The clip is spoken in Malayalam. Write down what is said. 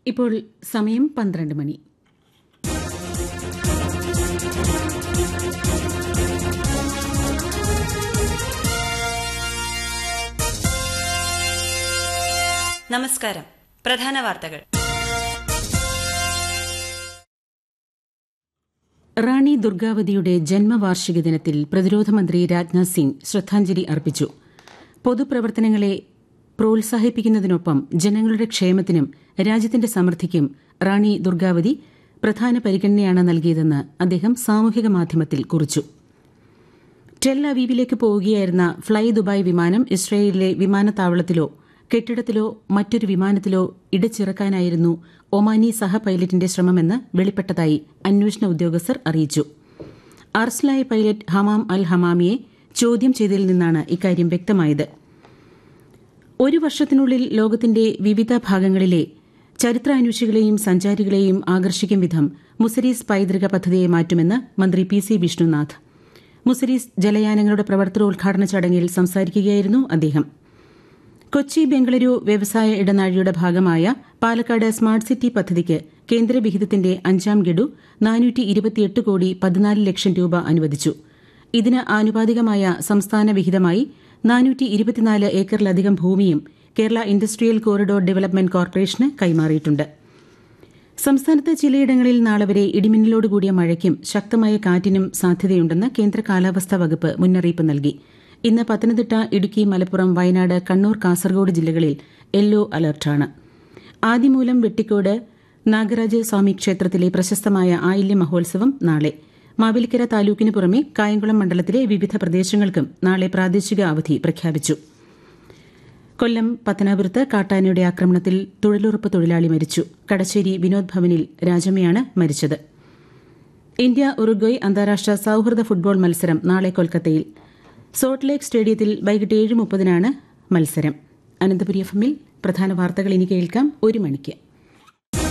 ഇപ്പോൾ സമയം പന്ത്രണ്ട് മണി നമസ്കാരം പ്രധാന വാർത്തകൾ റാണി ദുർഗാവതിയുടെ ജന്മവാർഷിക ദിനത്തിൽ പ്രതിരോധ മന്ത്രി രാജ്നാഥ് സിംഗ് ശ്രദ്ധാഞ്ജലി അർപ്പിച്ചു പൊതുപ്രവർത്തനങ്ങളെ പ്രോത്സാഹിപ്പിക്കുന്നതിനൊപ്പം ജനങ്ങളുടെ ക്ഷേമത്തിനും രാജ്യത്തിന്റെ സമൃദ്ധിക്കും റാണി ദുർഗാവതി പ്രധാന പരിഗണനയാണ് നൽകിയതെന്ന് അദ്ദേഹം സാമൂഹിക മാധ്യമത്തിൽ കുറിച്ചു ടെൽ അവീവിലേക്ക് പോവുകയായിരുന്ന ഫ്ളൈ ദുബായ് വിമാനം ഇസ്രയേലിലെ വിമാനത്താവളത്തിലോ കെട്ടിടത്തിലോ മറ്റൊരു വിമാനത്തിലോ ഇടിച്ചിറക്കാനായിരുന്നു ഒമാനി സഹ പൈലറ്റിന്റെ ശ്രമമെന്ന് വെളിപ്പെട്ടതായി അന്വേഷണ ഉദ്യോഗസ്ഥർ അറിയിച്ചു അർസ്ലായ് പൈലറ്റ് ഹമാം അൽ ഹമാമിയെ ചോദ്യം ചെയ്തതിൽ നിന്നാണ് ഇക്കാര്യം വ്യക്തമായത് ഒരു വർഷത്തിനുള്ളിൽ ലോകത്തിന്റെ വിവിധ ഭാഗങ്ങളിലെ ചരിത്രാന്വേഷികളെയും സഞ്ചാരികളെയും ആകർഷിക്കും വിധം മുസരീസ് പൈതൃക പദ്ധതിയെ മാറ്റുമെന്ന് മന്ത്രി പി സി വിഷ്ണുനാഥ് മുസരീസ് ജലയാനങ്ങളുടെ പ്രവർത്തനോദ്ഘാടന ചടങ്ങിൽ സംസാരിക്കുകയായിരുന്നു അദ്ദേഹം കൊച്ചി ബംഗളൂരു വ്യവസായ ഇടനാഴിയുടെ ഭാഗമായ പാലക്കാട് സ്മാർട്ട് സിറ്റി പദ്ധതിക്ക് കേന്ദ്രവിഹിതത്തിന്റെ അഞ്ചാം ഗഡു നാനൂറ്റി ഇരുപത്തിയെട്ട് കോടി പതിനാല് ലക്ഷം രൂപ അനുവദിച്ചു ഇതിന് ആനുപാതികമായ സംസ്ഥാന വിഹിതമായി നാനൂറ്റി ഇരുപത്തിനാല് ഏക്കറിലധികം ഭൂമിയും കേരള ഇൻഡസ്ട്രിയൽ കോറിഡോർ ഡെവലപ്മെന്റ് കോർപ്പറേഷന് കൈമാറിയിട്ടുണ്ട് സംസ്ഥാനത്ത് ചിലയിടങ്ങളിൽ നാളെ വരെ ഇടിമിന്നലോടുകൂടിയ മഴയ്ക്കും ശക്തമായ കാറ്റിനും സാധ്യതയുണ്ടെന്ന് കേന്ദ്ര കാലാവസ്ഥാ വകുപ്പ് മുന്നറിയിപ്പ് നൽകി ഇന്ന് പത്തനംതിട്ട ഇടുക്കി മലപ്പുറം വയനാട് കണ്ണൂർ കാസർഗോഡ് ജില്ലകളിൽ യെല്ലോ അലർട്ടാണ് ആദിമൂലം വെട്ടിക്കോട് നാഗരാജ സ്വാമി ക്ഷേത്രത്തിലെ പ്രശസ്തമായ ആയില്യ മഹോത്സവം നാളെ മാവേലിക്കര താലൂക്കിന് പുറമെ കായംകുളം മണ്ഡലത്തിലെ വിവിധ പ്രദേശങ്ങൾക്കും നാളെ പ്രാദേശിക അവധി പ്രഖ്യാപിച്ചു കൊല്ലം പത്തനാപുരത്ത് കാട്ടാനയുടെ ആക്രമണത്തിൽ തൊഴിലുറപ്പ് തൊഴിലാളി മരിച്ചു കടശ്ശേരി വിനോദ് ഭവനിൽ രാജമ്മയാണ് മരിച്ചത് ഇന്ത്യ ഉറുഗ്വയ് അന്താരാഷ്ട്ര സൌഹൃദ ഫുട്ബോൾ മത്സരം നാളെ കൊൽക്കത്തയിൽ സോൾട്ട് ലേക്ക് സ്റ്റേഡിയത്തിൽ വൈകിട്ട് ഏഴ് മുപ്പതിനാണ് മത്സരം അനന്തപുരി എഫ് എമ്മിൽ പ്രധാന വാർത്തകൾ ഇനി കേൾക്കാം ഒരു മണിക്ക്